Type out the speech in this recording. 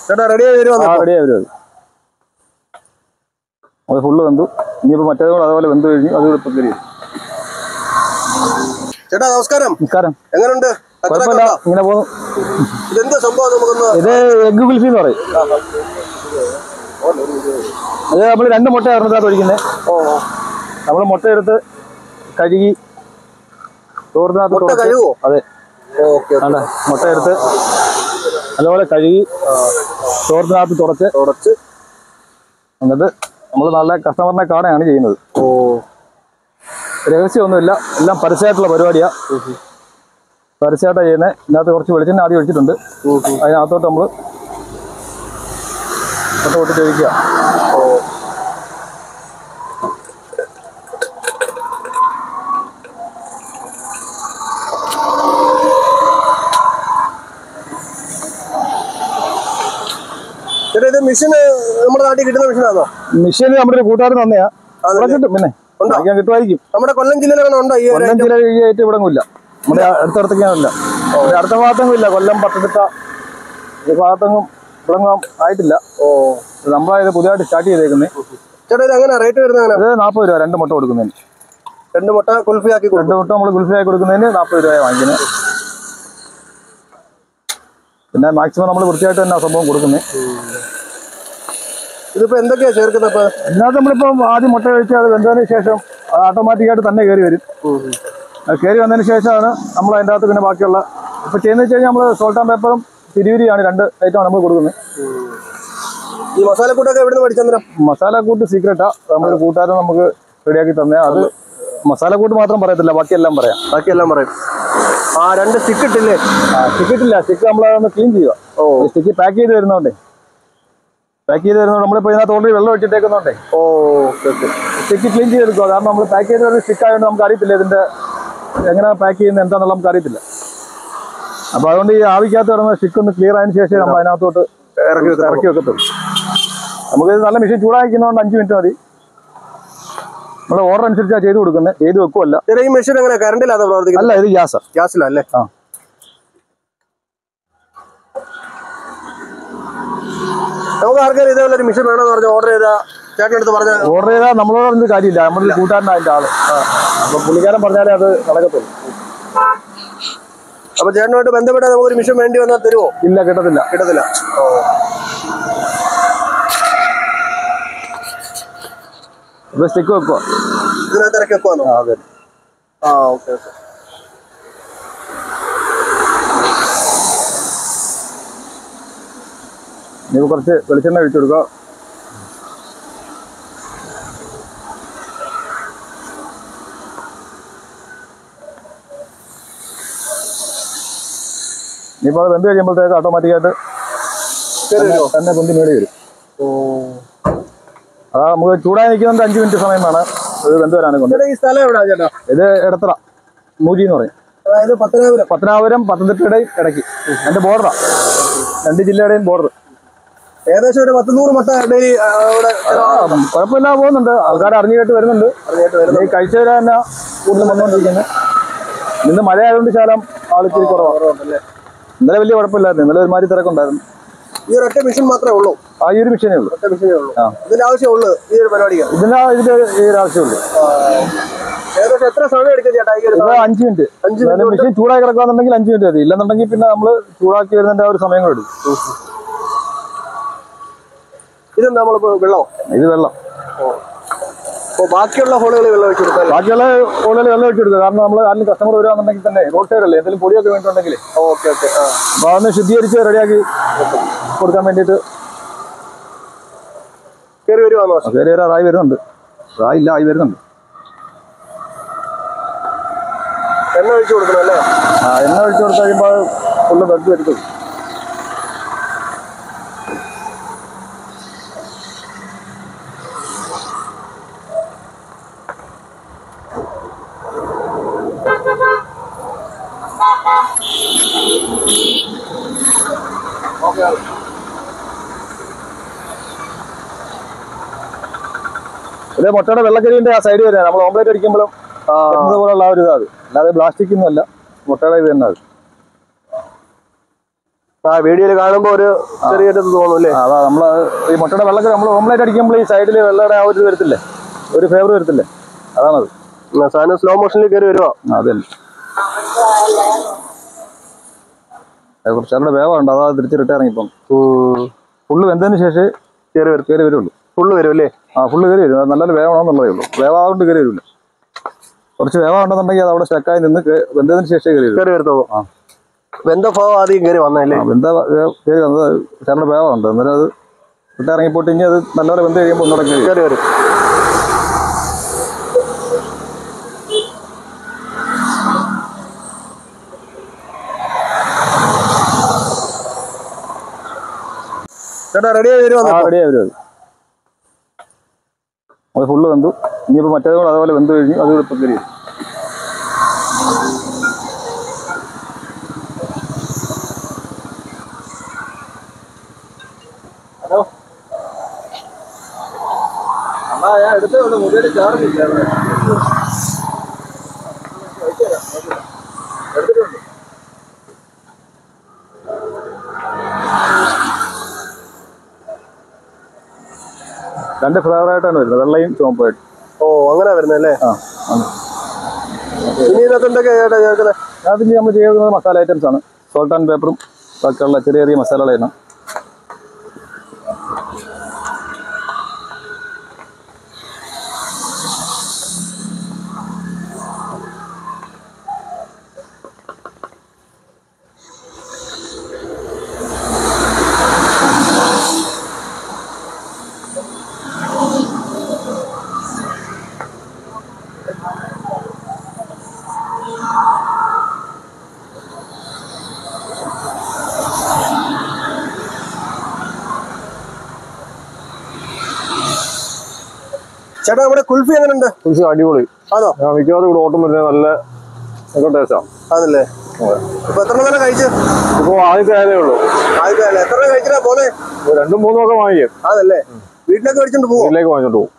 ചേട്ടാ റെഡിയായി വരുവാ ആ റെഡിയായി വരും അത് അത് ഫുള്ള് വെന്തു ഇനിയിപ്പോൾ മറ്റേതും കൂടെ അതുപോലെ വെന്ത് കഴിഞ്ഞു അത് ഇപ്പം കയറി വരും. ചേട്ടാ നമസ്കാരം നമസ്കാരം എങ്ങനെയുണ്ട് കച്ചറൊക്കെ കുഴപ്പമില്ല ഉണ്ടോ? ഇങ്ങനെ പോകുന്നു ഇതെന്ത് സംഭവം നമുക്കൊന്ന് ഇത് എഗ് കുൽഫി എന്ന് പറയും അത് നമ്മൾ രണ്ട് മുട്ട ഇറന്നതാണ് ഒഴിക്കുന്നത് ഓ നമ്മൾ മുട്ട എടുത്ത് കഴുകി ചോറിനകത്ത് മുട്ട തുടച്ച് കഴുകുവോ അതെ ഓക്കെ വേണ്ട മുട്ട എടുത്ത് നല്ലപോലെ കഴുകി ചോറിനകത്ത് തുടച്ച് തുടച്ച് എന്നിട്ട് നമ്മൾ നല്ല കസ്റ്റമറിനെ കാണുകയാണ് ചെയ്യുന്നത് ഓ രഹസ്യമൊന്നുമില്ല എല്ലാം പരസ്യമായിട്ടുള്ള പരിപാടിയാണ് പരസ്യമായിട്ടാണ് ചെയ്യുന്നത് ഇതിനകത്ത് കുറച്ച് വെളിച്ചെണ്ണ ആദ്യം ഒഴിച്ചിട്ടുണ്ട് അതിനകത്തോട്ട് നമ്മൾ മുട്ട പൊട്ടിച്ച് ഒഴിക്കുക ചേട്ടാ ഇത് മെഷീന് നമ്മുടെ നാട്ടിൽ കിട്ടുന്ന മെഷീനാണോ മെഷീൻ നമ്മുടെ ഒരു കൂട്ടുകാരൻ തന്നെയാ ഇവിടെ കിട്ടും പിന്നെ ഉണ്ടോ? വാങ്ങിക്കാൻ കിട്ടുമായിരിക്കും നമ്മുടെ കൊല്ലം ജില്ലയിലാണ് ഉണ്ടോ ഈ ഒരു കൊല്ലം ജില്ല ആയിട്ട് ഇവിടെ ഇല്ല നമ്മുടെ അടുത്തടുത്തേക്കാണില്ല ഇവിടെ അടുത്ത ഭാഗത്തൊന്നും ഇല്ല കൊല്ലം പത്തനംതിട്ട ഈ ഭാഗത്തൊന്നും ഇവിടെങ്ങും ആയിട്ടില്ല ഓ നമ്മളായത് പുതിയതായിട്ട് സ്റ്റാർട്ട് ചെയ്തേക്കുന്നത് ചേട്ടാ ഇത് എങ്ങനെ റേറ്റ് വരുന്നത് എങ്ങനെ ഇത് നാൽപ്പത് രൂപ രണ്ട് മുട്ട കൊടുക്കുന്നതിന് രണ്ട് മുട്ട കുൽഫി ആക്കി കൊടുക്കും രണ്ട് മുട്ട നമ്മൾ ഗുൽഫിയായി കൊടുക്കുന്നതിന് നാൽപ്പത് രൂപയാണ് വാങ്ങിക്കുന്നത് പിന്നെ മാക്സിമം നമ്മൾ വൃത്തിയായിട്ട് തന്നെ ആ സംഭവം കൊടുക്കുന്നത് ഇതിപ്പോ എന്തൊക്കെയാ ചേർക്കുന്നത് ഇപ്പൊ ഇതിനകത്ത് നമ്മളിപ്പം ആദ്യം മുട്ട കഴിച്ച് അത് വെന്തതിന് ശേഷം അത് ഓട്ടോമാറ്റിക്കായിട്ട് തന്നെ കയറി വരും അത് കയറി വന്നതിന് ശേഷമാണ് നമ്മൾ അതിൻ്റെ അകത്ത് പിന്നെ ബാക്കിയുള്ള ഇപ്പോൾ ചെയ്യുന്നത് വെച്ച് കഴിഞ്ഞാൽ നമ്മൾ സോൾട്ട് ആൻഡ് പേപ്പറും തിരിവിരിയാണ് രണ്ട് ഐറ്റമാണ് നമ്മൾ കൊടുക്കുന്നത് ഈ മസാലക്കൂട്ടൊക്കെ എവിടുന്ന് പഠിച്ചെന്നിരം മസാല കൂട്ട് സീക്രട്ടാ നമ്മളൊരു കൂട്ടുകാരൻ നമുക്ക് റെഡിയാക്കി തന്നെ അത് മസാല കൂട്ട് മാത്രം പറയത്തില്ല ബാക്കിയെല്ലാം പറയാം ബാക്കിയെല്ലാം പറയും ആ രണ്ട് സ്റ്റിക്ക് ഇട്ടില്ലേ സ്റ്റിക്ക് ഇല്ല സ്റ്റിക്ക് നമ്മൾ അതൊന്ന് ക്ലീൻ ചെയ്യുക ഓ സ്റ്റിക്ക് പാക്ക് ചെയ്ത് വരുന്നോണ്ടേ പാക്ക് ചെയ്ത് വരുന്നോണ്ട് നമ്മളിപ്പോൾ ഇതിനകത്ത് ഓൾറെഡി വെള്ളം ഒഴിച്ചിട്ടേക്കുന്നോണ്ടേ oh okay okay stick clean ചെയ്തെടുക്കുക കാരണം നമ്മൾ പാക്ക് ചെയ്ത് വരുന്ന സ്റ്റിക്ക് ആയതുകൊണ്ട് നമുക്ക് അറിയത്തില്ല ഇതിന്റെ എങ്ങനെ പാക്ക് ചെയ്യുന്നത് എന്താണെന്നുള്ള നമുക്ക് അറിയത്തില്ല അപ്പൊ അതുകൊണ്ട് ഈ ആവിക്കകത്ത് കിടന്ന സ്റ്റിക്ക് ഒന്ന് ക്ലിയർ ആയതിനു ശേഷം നമ്മൾ അതിനകത്തോട്ട് ഇറക്കി വെക്കണം. ഇറക്കി വെക്കത്തുള്ളൂ നമുക്ക് ഇത് നല്ല മെഷീൻ ചൂടാക്കുന്നതുകൊണ്ട് അഞ്ച് മിനിറ്റ് മതി നമ്മുടെ ഓർഡർ അനുസരിച്ചാണ് ചെയ്ത് കൊടുക്കുന്നത് ചെയ്ത് വെക്കുമല്ല ചേട്ടാ ഈ മെഷീൻ എങ്ങനെ കറണ്ടില്ലാതെ പ്രവർത്തിക്കുന്നത് അല്ല ഇത് ഗ്യാസാ ഗ്യാസിലല്ലേ ആ നമുക്ക് ആർക്കാരും ഇതേപോലെ ഒരു മെഷീൻ വേണമെന്ന് പറഞ്ഞ ഓർഡർ ചെയ്ത ചേട്ടനടുത്ത് പറഞ്ഞ ഓർഡർ ചെയ്താൽ നമ്മളോട് പറഞ്ഞ കാര്യമില്ല നമ്മുടെ കൂട്ടുകാരനാ അതിന്റെ ആള് അപ്പൊ പുള്ളിക്കാരൻ പറഞ്ഞാലേ അത് നടക്കത്തുള്ളൂ അപ്പൊ ചേട്ടനുമായിട്ട് ബന്ധപ്പെട്ടാൽ നമുക്ക് ഒരു മെഷീൻ വേണ്ടി വന്നാൽ തരുമോ ഇല്ല കിട്ടത്തില്ല കിട്ടത്തില്ല ഓ ഇപ്പൊ സ്റ്റിക്ക് വെക്കുക ഇതിനകത്ത് ഇറക്കി വെക്കുവാന്നോ ആ അതെ ആ ഓക്കെ ഓക്കെ ഇനി കുറച്ച് വെളിച്ചെണ്ണ ഒഴിച്ചു കൊടുക്കുക ഇനിയിപ്പോൾ അത് വെന്ത് കഴിയുമ്പോഴത്തേക്ക് ഓട്ടോമാറ്റിക്കായിട്ട് തന്നെ പൊന്തി മേടി വരും ഓ അതാ നമുക്ക് ചൂടായി നിൽക്കുന്നുണ്ട് അഞ്ച് മിനിറ്റ് സമയം വേണം ഇത് വെന്ത് വരാനെ കൊണ്ട് ചേട്ടാ ഈ സ്ഥലം എവിടെയാ ചേട്ടാ ഇത് ഇടത്തറ മൂജി എന്ന് പറയും അതായത് പത്തനാപുരം പത്തനാപുരം പത്തനംതിട്ടയുടെയും ഇടയ്ക്ക് എൻ്റെ ബോർഡറാ രണ്ട് ജില്ലയുടെയും ബോർഡർ ഏകദേശം ഒരു പത്തുനൂറ് മുട്ട ഡെയിലി അവിടെ കുഴപ്പമില്ലാതെ പോകുന്നുണ്ട് ആൾക്കാർ അറിഞ്ഞു കേട്ട് വരുന്നുണ്ട് അറിയായിട്ട് വരുന്നു ഈ കഴിച്ചവരെ തന്നെ കൂടുതൽ വന്നുകൊണ്ടിരിക്കുന്നത് ഇന്ന് മഴ ആയതുകൊണ്ട് ശാലം ആളിച്ചിരി കുറവാണ് ഇന്നലെ വലിയ കുഴപ്പമില്ലായിരുന്നു ഇന്നലെ ഒരുമാതിരി തിരക്കുണ്ടായിരുന്നു ഈ ഒരു ഒറ്റ മെഷീൻ മാത്രമേ ഉള്ളൂ ആ ഈ ഒരു മിഷീനേ ഉള്ളൂ ഒറ്റ മെഷീനേ ഉള്ളൂ ആ. ഇതിന്റെ ആവശ്യമുള്ളൂ ഈ ഒരു പരിപാടിക്ക് ഇതിന് ഇതിന്റെ ഈ ഒരു ആവശ്യമുള്ളൂ ഏകദേശം എത്ര സമയം എടുക്കും ചേട്ടാ ഈ ഒരു ഇത് അഞ്ച് മിനിറ്റ് അഞ്ച് അതായത് മെഷീൻ ചൂടായി കിടക്കുകയാണെന്നുണ്ടെങ്കിൽ അഞ്ച് മിനിറ്റ് മതി ഇല്ലെന്നുണ്ടെങ്കിൽ പിന്നെ നമ്മൾ ചൂടാക്കി വരുന്നതിന്റെ ആ ഒരു സമയം കൂടെ എടുക്കും ഇതെന്താ നമ്മളിപ്പോ വെള്ളം ഇത് വെള്ളം അപ്പൊ ബാക്കിയുള്ള ഹോളുകൾ വെള്ളം വെച്ച് കൊടുക്കാം ബാക്കിയുള്ള കൂടുതൽ വെള്ളം ഒഴിച്ചു കൊടുക്കുക കാരണം നമ്മൾ ആരും കസ്റ്റമർ വരികയാണെന്നുണ്ടെങ്കിൽ തന്നെ റോഡ് സൈഡ് അല്ലേ എന്തെങ്കിലും പൊടിയൊക്കെ വേണ്ടിയിട്ടുണ്ടെങ്കിൽ ഓക്കെ ഓക്കെ ആ അപ്പോൾ അതൊന്ന് ശുദ്ധീകരിച്ച് റെഡിയാക്കി കൊടുക്കാൻ വേണ്ടിയിട്ട് കയറി വരുവാന്നോ കയറി വരാറായി വരുന്നുണ്ട് ആയില്ല ആയി വരുന്നുണ്ട് എണ്ണ ഒഴിച്ചു കൊടുക്കണം അല്ലേ ആ എണ്ണ ഒഴിച്ചു കൊടുത്ത് കഴിയുമ്പോൾ ഫുള്ള് ബെഡ് വരുത്തും ഇത് മുട്ടയുടെ വെള്ളക്കരിന്റെ ആ സൈഡ് വരെ നമ്മൾ ഓംലേറ്റ് അടിക്കുമ്പോഴും വരുന്നത് പോലുള്ള ആ ഒരു ഇതാ അത് അല്ലാതെ പ്ലാസ്റ്റിക് ഒന്നും അല്ല മുട്ടയുടെ ഇത് തന്നെ അത് ആ വീഡിയോയിൽ കാണുമ്പോ ഒരു ചെറിയൊരു ഇത് തോന്നും അല്ലേ ആ, അതാ നമ്മൾ ഈ മുട്ടയുടെ വെള്ളത്തിൽ നമ്മൾ ഓംലേറ്റ് അടിക്കുമ്പോൾ ഈ സൈഡിൽ വെള്ളയുടെ ആ ഒരു ഇത് വരത്തില്ലേ ഒരു ഫ്ലേവർ വരത്തില്ലേ അതാണത് ഉം, സാധനം സ്ലോ മോഷനിൽ കയറി വരുവാ ആ, അതല്ലേ അത് കുറച്ച് അവിടെ വേവുണ്ട് അതാ തിരിച്ച് റിട്ടേൺ ഇറങ്ങിപ്പം ഫുള്ള് വെന്തതിന് ശേഷം കയറി വരും കയറി വരുള്ളൂ ഫുള്ള് വരും അല്ലേ ആ ഫുള്ള് കയറി വരും അത് നല്ലൊരു വേവണമെന്നുള്ളതേ ഉള്ളൂ വേവാകൊണ്ട് കയറി വരില്ല കുറച്ച് വേവാണ്ടെന്നുണ്ടെങ്കിൽ അത് അവിടെ സ്റ്റക്കായി നിന്ന് കേ- വെന്തതിന് ശേഷം കയറി വരും കയറി വരുത്തുള്ളൂ ആ. വെന്ത ഭാവം ആദ്യം കയറി വന്നല്ലേ ആ വെന്ത വേ- കയറി വന്നത് ചേട്ടൻ്റെ വേവുണ്ട് അന്നേരം അത് റിട്ടേൺ ഇറങ്ങിപ്പോട്ട് ഇനി അത് നല്ലപോലെ വെന്ത് കഴിയുമ്പോൾ ഒന്നുകൂടെ കയറി വരും. കയറി വരും ചേട്ടാ റെഡിയായി വരുവാ ആ റെഡിയായി വരും അത് അത് ഫുള്ള് വെന്തു ഇനിയിപ്പോൾ മറ്റേതും കൂടെ അതുപോലെ വെന്ത് കഴിഞ്ഞു അത് ഇപ്പം കയറി വരും. ഹലോ അണ്ണാ ഞാൻ എടുത്തേ ഉള്ളൂ മുകളിൽ ചാർജ് ഇല്ലായിരുന്നു എടുത്തിട്ടുണ്ട് രണ്ട് ഫ്ലേവർ ആയിട്ടാണ് വരുന്നത് വെള്ളയും ചുവപ്പായിട്ട് ഓ അങ്ങനെ വരുന്നല്ലേ ആ ആണ് ഇനി ഇതിനകത്ത് എന്തൊക്കെയാ ചേട്ടാ ചേർക്കുന്നത് അതിന് നമ്മൾ ചെയ്യുന്നത് മസാല ഐറ്റംസ് ആണ് സോൾട്ട് ആൻഡ് പേപ്പറും ബാക്കിയുള്ള ചെറിയ ചെറിയ മസാലകളാണ് ചേട്ടാ നമ്മുടെ കുൽഫി എങ്ങനെയുണ്ട് കുറിച്ച് അടിപൊളി ആണോ ഞാൻ മിക്കവാറും ഇവിടെ ഓട്ടം വരുന്നത് നല്ല നല്ല ടേസ്റ്റാണ് ആണല്ലേ ഇപ്പൊ എത്ര നേരം കഴിച്ചു ഇപ്പോൾ ആദ്യത്തെ ആയതേ ഉള്ളൂ ആദ്യത്തെ അല്ലേ എത്ര കഴിച്ചിട്ടാ പോന്നെ ഒരു രണ്ടും മൂന്നും ഒക്കെ വാങ്ങിക്കും ആണല്ലേ വീട്ടിലേക്ക് മേടിച്ചോണ്ട് പോവോ വീട്ടിലേക്ക് വാങ്ങിച്ചോണ്ട് പോകും